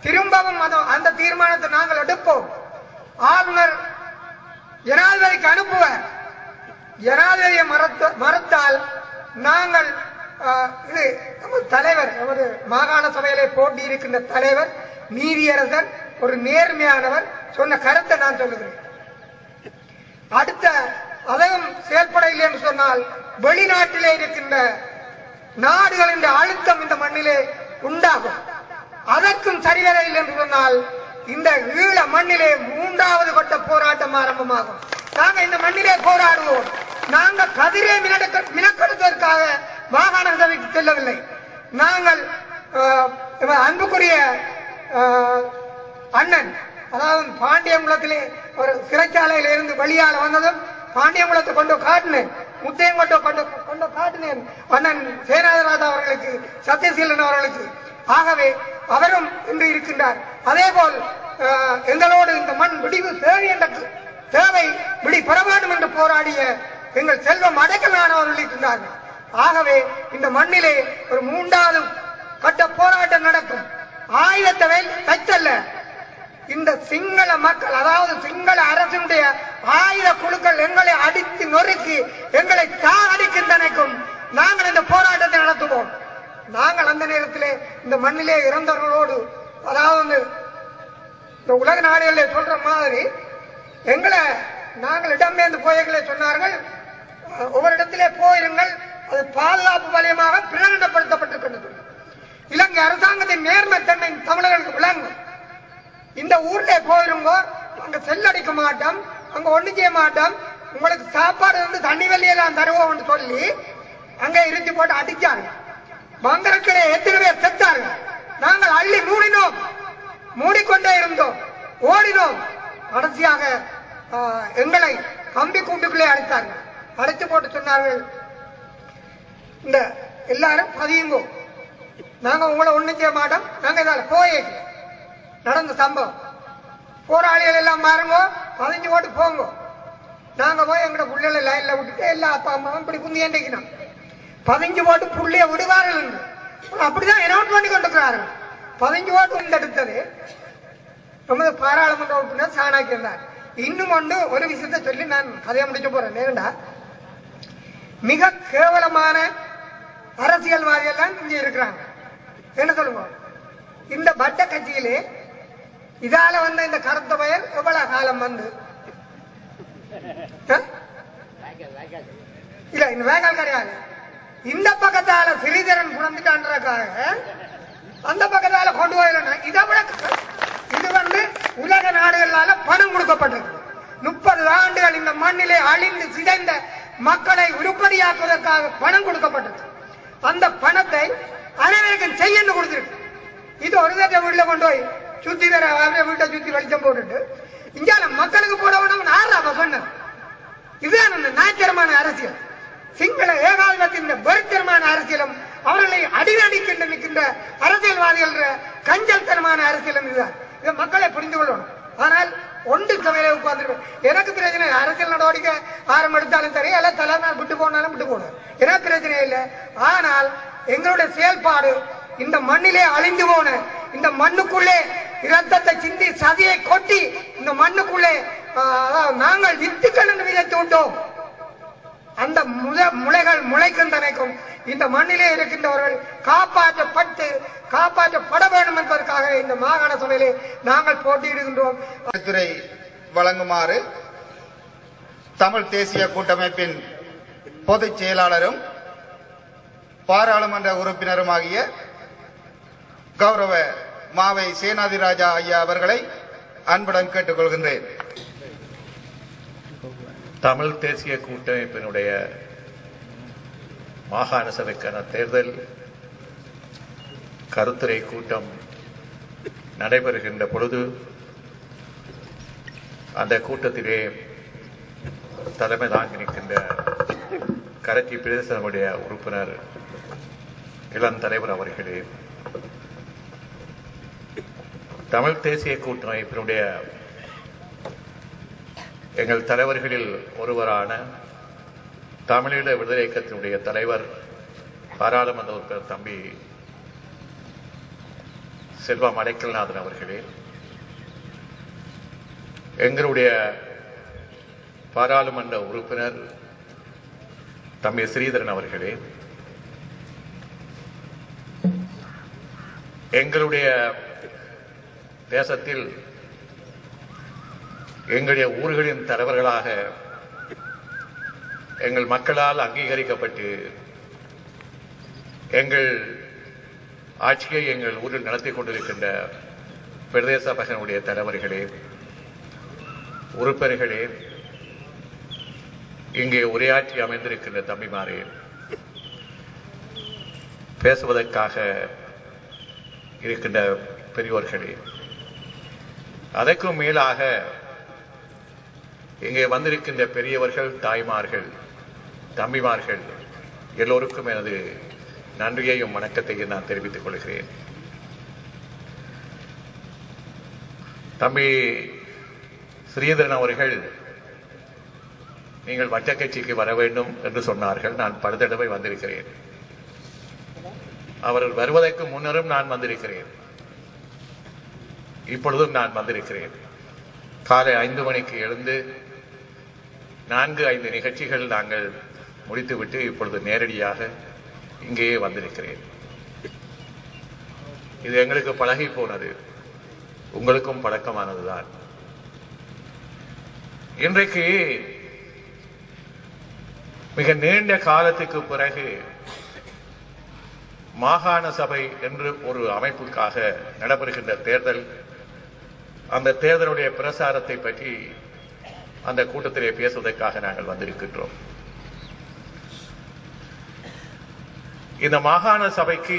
திரும்பவும் அது- அந்த தீர்மானத்தை நாங்கள் எடுப்போம் ஆளுநர் ஜனாதிபதிக்கு அனுப்புவார் ஜனாதிபதியை மறுத்த மறுத்தால் நாங்கள் ஆஹ், இது நமது தலைவர் நமது மாகாண சபையிலே போட்டி இருக்கின்ற தலைவர் நீதியரசர் ஒரு நேர்மையானவர் சொன்ன கருத்தை நான் சொல்லுகிறேன் அடுத்த அதையும் செயல்படவில்லை என்று சொன்னால் வெளிநாட்டிலே இருக்கின்ற நாடுகளின் அழுத்தம் இந்த மண்ணிலே உண்டாகும் அதற்கும் சரிவரையில் என்று சொன்னால் இந்த ஈழ மண்ணிலே மூன்றாவது கட்ட போராட்டம் ஆரம்பமாகும் நாங்க இந்த மண்ணிலே போராடுவோம் நாங்க கதிரை மினக்க மினக்கெடுப்பதற்காக மாகாண சபைக்கு செல்லவில்லை நாங்கள் ஆஹ், இவர் அன்புக்குரிய ஆஹ், அண்ணன் அதாவது பாண்டியங்குளத்திலே ஒரு சிறைச்சாலையில இருந்து வெளியால வந்ததும் பாண்டியங்குளத்தை கொண்டு காட்டினேன் முத்தையங்கொண்டை கொண்டு கொண்டு காட்டினேன் அண்ணன் சேனாதராஜா அவர்களுக்கு சத்யசீலன் அவர்களுக்கு ஆகவே அவரும் இன்று இருக்கின்றார் அதே போல் அஹ், எங்களோடு இந்த மண் விடிவு தேவை என்ற தேவை விடி பெற வேண்டும் என்று போராடிய எங்கள் செல்வம் அடைக்கலானவர்கள் இருக்கின்றார்கள் ஆகவே இந்த மண்ணிலே ஒரு மூன்றாவது கட்ட போராட்டம் நடக்கும் ஆயுதத்தை வை- வைத்தல்ல இந்த சிங்கள மக்கள் அதாவது சிங்கள அரசினுடைய ஆயுத குழுக்கள் எங்களை அடித்து நொறுக்கி எங்களை சாகடிக்கின்றனைக்கும் நாங்கள் இந்த போராட்டத்தை நடத்துவோம் நாங்கள் அந்த நேரத்திலே இந்த மண்ணிலே இறந்தவர்களோடு அதாவது இந்த உலக நாடுகளிலே சொல்ற மாதிரி எங்களை நாங்கள் இடம்பெயர்ந்து போயங்களே சொன்னார்கள் அஹ், ஒவ்வொரு இடத்திலே போயிருங்கள் அது பாதுகாப்பு வலயமாக பிரகடனப்படுத்தப்பட்டிருக்கின்றது இலங்கை அரசாங்கத்தின் நேர்மைத்தன்மை தமிழர்களுக்கு விளங்கும் இந்த ஊர்ல போயிருங்கோ அங்க செல்லடிக்க மாட்டோம் அங்க ஒண்ணு செய்ய மாட்டோம் உங்களுக்கு சாப்பாடு வந்து தண்ணி வெளியெல்லாம் தருவோம்னு சொல்லி அங்க இருந்து போட்டு அடிச்சாங்க பங்கரக்கிலே எத்தனை பேர் செத்தாங்க நாங்கள் அள்ளி மூடினோம் மூடிக்கொண்டே இருந்தோம் ஓடினோம் கடைசியாக ஆஹ், எங்களை கம்பி கூட்டுக்குள்ளே அடைத்தார்கள் அடைச்சு போட்டு சொன்னார்கள் இந்த எல்லாரும் பதியுங்கோ நாங்க உங்களை ஒண்ணும் செய்ய மாட்டோம் நாங்க இதால போயே நடந்த சம்பவம் போராளிகள் எல்லாம் மாறுங்க பதிஞ்சு ஓட்டு போங்க நாங்க போய் எங்கட புள்ளைகளை லைன்ல விட்டுட்டு எல்லா அப்பா அம்மாவும் இப்படி குந்தி ஏண்டிக்கணும் பதிஞ்சு ஓட்டு புள்ளைய விடுவார்கள் என்று. அப்படிதான் அனௌன்ஸ் பண்ணி கொண்டிருக்கிறார்கள் பதிஞ்சு ஓட்டு வந்து எடுத்தது நமது பாராளுமன்ற உறுப்பினர் சாணாக்கி இருந்தார் இன்னும் ஒன்று ஒரு விஷயத்தை சொல்லி நான் கதையை முடிக்க போறேன் நேரண்டா மிக கேவலமான அரசியல்வாதிகள் தான் இங்க இருக்கிறாங்க என்ன சொல்லுங்க இந்த பட்ட கட்சியிலே இதால வந்த இந்த கருத்த பெயர் எவ்வளவு காலம் வந்து ஆ? இல்ல இந்த வேகால் கிடையாது இந்த பக்கத்தால சிறிதரன் புலந்துட்டான்றதுக்காக அந்த பக்கத்தால கொண்டு போயிடணும் இதை விட இது வந்து உலக நாடுகளால பணம் கொடுக்கப்பட்டிருக்கு முப்பது ஆண்டுகள் இந்த மண்ணிலே அழிந்து சிதைந்த மக்களை உருப்படியாக்குவதற்காக பணம் கொடுக்கப்பட்டிருக்கு அந்த பணத்தை அனைவருக்கும் செய்யன்னு கொடுத்திருக்கு இது ஒரு தடவை வீட்டுல கொண்டு போய் சுத்தி வேற அவரே வீட்டை சுத்தி வெளிச்சம் போட்டுட்டு இங்கால மக்களுக்கு போடணும் ஆறா சொன்னது இதுதான் அந்த நாச்சரமான அரசியல் சிங்கள ஏகாதிபத்தின் இந்த வெறுத்தரமான அரசியலும் அவர்களை அடிநடிக்கின்ற நிற்கின்ற அரசியல்வாதிகள் கஞ்சல்தனமான அரசியலும் இதுதான் இதை மக்களை புரிந்து கொள்ளணும் ஆனால் ஒன்று சமையல உட்கார்ந்து எனக்கு பிரச்சனை இல்லை. அரசியல் நடவடிக்கை ஆரம் எடுத்தாலும் சரி அல்ல தலைநாள் விட்டு போனாலும் விட்டு போடும் எனக்கு பிரச்சனை இல்லை ஆனால் எங்களுடைய செயல்பாடு இந்த மண்ணிலே அழிந்து போன இந்த மண்ணுக்குள்ளே இரத்தத்தை சிந்தி சதியை கொட்டி இந்த மண்ணுக்குள்ளே ஆஹ், அதாவது நாங்கள் வித்துக்கள் என்று விதைத்து விட்டோம் அந்த முத முளைகள் முளைக்கும் தனைக்கும் இந்த மண்ணிலே இருக்கின்றவர்கள் காப்பாற்றப்பட்டு காப்பாற்றப்பட வேண்டும் என்பதற்காக இந்த மாகாண சபையிலே நாங்கள் போட்டியிடுகின்றோம் துறை வழங்குமாறு தமிழ் தேசிய கூட்டமைப்பின் பொதுச் செயலாளரும் பாராளுமன்ற உறுப்பினருமாகிய கௌரவ மாவை சேனாதிராஜா ஐயா அவர்களை அன்புடன் கேட்டுக்கொள்கின்றேன் தமிழ் தேசிய கூட்டமைப்பினுடைய மாகாண சபைக்கான தேர்தல் கருத்துரை கூட்டம் நடைபெறுகின்ற பொழுது அந்த கூட்டத்திலே தலைமை தாங்கி நிற்கின்ற கரட்டி பிரதேசனுடைய உறுப்பினர் இளம் தலைவர் அவர்களே தமிழ் தேசிய கூட்டமைப்பினுடைய எங்கள் தலைவர்களில் ஒருவரான தமிழீழ விடுதலை இயக்கத்தினுடைய தலைவர் பாராளுமன்ற உறுப்பினர் தம்பி செல்வம் அடைக்கல்நாதன் அவர்களே எங்களுடைய பாராளுமன்ற உறுப்பினர் தம்பி ஸ்ரீதரன் அவர்களே எங்களுடைய தேசத்தில் எங்களுடைய ஊர்களின் தலைவர்களாக எங்கள் மக்களால் அங்கீகரிக்கப்பட்டு எங்கள் ஆட்சியை எங்கள் ஊரில் நடத்தி கொண்டிருக்கின்ற பிரதேச சபையினுடைய தலைவர்களே உறுப்பினர்களே இங்கே உரையாற்றி அமைந்திருக்கின்ற தம்பிமாரே பேசுவதற்காக இருக்கின்ற பெரியோர்களே அதற்கும் மேலாக இங்கே வந்திருக்கின்ற பெரியவர்கள் தாய்மார்கள் தம்பிமார்கள் எல்லோருக்கும் எனது நன்றியையும் வணக்கத்தையும் நான் தெரிவித்துக் கொள்கிறேன் தம்பி ஸ்ரீதரன் அவர்கள் நீங்கள் வட்ட கட்சிக்கு வர வேண்டும் என்று சொன்னார்கள் நான் பல தடவை வந்திருக்கிறேன் அவர்கள் வருவதற்கு முன்னரும் நான் வந்திருக்கிறேன் இப்பொழுதும் நான் வந்திருக்கிறேன் காலை ஐந்து மணிக்கு எழுந்து நான்கு ஐந்து நிகழ்ச்சிகள் நாங்கள் முடித்துவிட்டு இப்பொழுது நேரடியாக இங்கேயே வந்திருக்கிறேன் இது எங்களுக்கு பழகி போனது உங்களுக்கும் பழக்கமானதுதான் இன்றைக்கு மிக நீண்ட காலத்துக்கு பிறகு மாகாண சபை என்று ஒரு அமைப்புக்காக நடைபெறுகின்ற தேர்தல் அந்த தேர்தலுடைய பிரசாரத்தை பற்றி அந்த கூட்டத்திலே பேசுவதற்காக நாங்கள் வந்திருக்கின்றோம் இந்த மாகாண சபைக்கு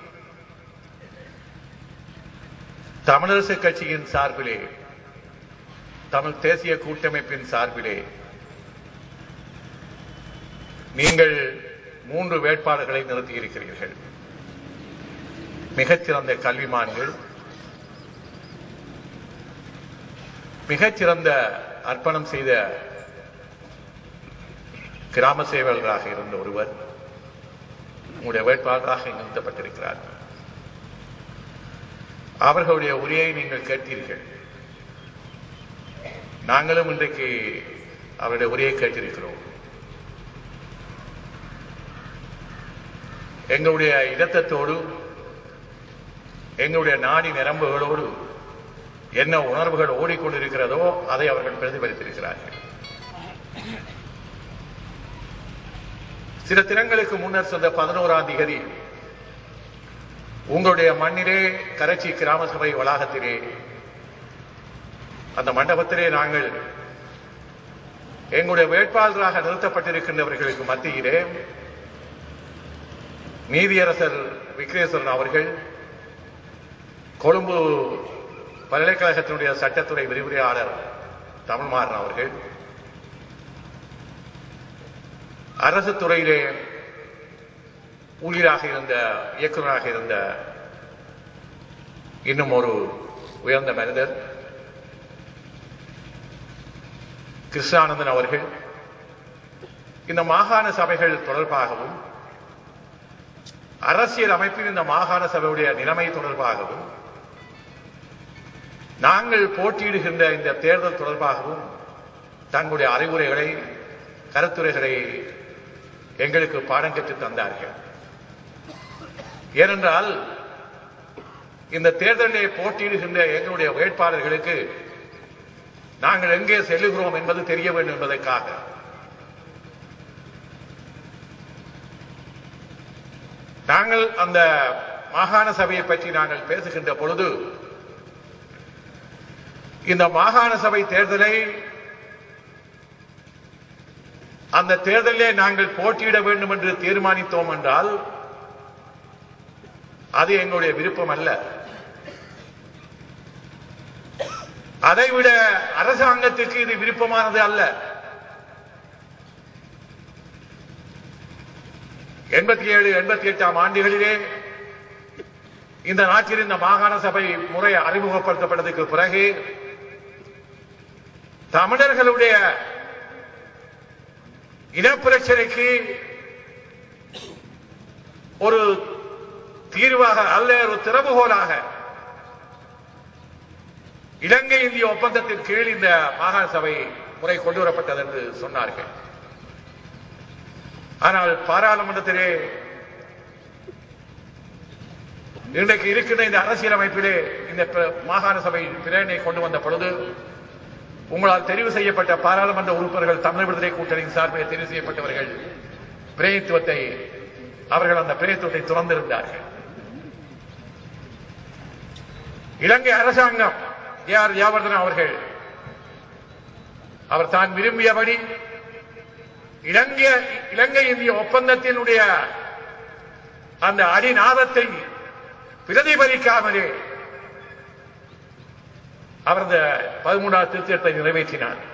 தமிழரசு கட்சியின் சார்பிலே தமிழ் தேசிய கூட்டமைப்பின் சார்பிலே நீங்கள் மூன்று வேட்பாளர்களை நிறுத்தியிருக்கிறீர்கள் மிகச்சிறந்த கல்விமான்கள் மிகச்சிறந்த அர்ப்பணம் செய்த கிராம சேவகர்களாக இருந்த ஒருவர் உங்களுடைய வேட்பாளராக நிறுத்தப்பட்டிருக்கிறார் அவர்களுடைய உரையை நீங்கள் கேட்டீர்கள் நாங்களும் இன்றைக்கு அவருடைய உரையை கேட்டிருக்கிறோம் எங்களுடைய இடத்தத்தோடு எங்களுடைய நாடி நிரம்புகளோடு என்ன உணர்வுகள் ஓடிக்கொண்டிருக்கிறதோ அதை அவர்கள் பிரதிபலித்திருக்கிறார்கள் சில தினங்களுக்கு முன்னர் சொந்த பதினோராம் தேதி உங்களுடைய மண்ணிலே கரைச்சி கிராம சபை வளாகத்திலே அந்த மண்டபத்திலே நாங்கள் எங்களுடைய வேட்பாளராக நிறுத்தப்பட்டிருக்கின்றவர்களுக்கு மத்தியிலே நீதியரசர் விக்னேஸ்வரன் அவர்கள் கொழும்பு பல்கலைக்கழகத்தினுடைய சட்டத்துறை விரிவுரையாளர் தமிழ்மாறன் அவர்கள் அரசு துறையிலே ஊழியராக இருந்த இயக்குநராக இருந்த இன்னும் ஒரு உயர்ந்த மனிதர் கிருஷ்ணானந்தன் அவர்கள் இந்த மாகாண சபைகள் தொடர்பாகவும் அரசியல் அமைப்பின் இந்த மாகாண சபையுடைய நிலைமை தொடர்பாகவும் நாங்கள் போட்டியிடுகின்ற இந்த தேர்தல் தொடர்பாகவும் தங்களுடைய அறிவுரைகளை கருத்துரைகளை எங்களுக்கு பாடம் கற்றுத் தந்தார்கள் ஏனென்றால் இந்த தேர்தலிலே போட்டியிடுகின்ற எங்களுடைய வேட்பாளர்களுக்கு நாங்கள் எங்கே செல்லுகிறோம் என்பது தெரிய வேண்டும் என்பதற்காக நாங்கள் அந்த மாகாண சபையை பற்றி நாங்கள் பேசுகின்ற பொழுது இந்த மாகாண சபை தேர்தலை அந்த தேர்தலிலே நாங்கள் போட்டியிட வேண்டும் என்று தீர்மானித்தோம் என்றால் அது எங்களுடைய விருப்பம் அல்ல அதைவிட அரசாங்கத்துக்கு இது விருப்பமானது அல்ல எண்பத்தி ஏழு எண்பத்தி எட்டாம் ஆண்டுகளிலே இந்த நாட்டில் இந்த மாகாண சபை முறை அறிமுகப்படுத்தப்பட்டதுக்கு பிறகு தமிழர்களுடைய இனப்பிரச்சனைக்கு ஒரு தீர்வாக அல்ல ஒரு திறவுகோலாக இலங்கை இந்திய ஒப்பந்தத்தின் கீழ் இந்த மாகாண சபை முறை கொண்டு வரப்பட்டது என்று சொன்னார்கள் ஆனால் பாராளுமன்றத்திலே இன்றைக்கு இருக்கின்ற இந்த அரசியலமைப்பிலே இந்த ப- மாகாண சபை பிரேரணை கொண்டு வந்த பொழுது உங்களால் தெரிவு செய்யப்பட்ட பாராளுமன்ற உறுப்பினர்கள் தமிழ் விடுதலை கூட்டணியின் சார்பில் தெரிவு செய்யப்பட்டவர்கள் பிரயத்துவத்தை அவர்கள் அந்த பிரயத்துவத்தை துறந்திருந்தார்கள் இலங்கை அரசாங்கம் ஏ ஆர் ஜாவர்தன் அவர்கள் அவர் தான் விரும்பியபடி இலங்கை இலங்கை இந்திய ஒப்பந்தத்தினுடைய அந்த அடிநாதத்தை பிரதிபலிக்காமலே அவர் இந்த பதிமூன்றாவது திருத்தத்தை நிறைவேற்றினார்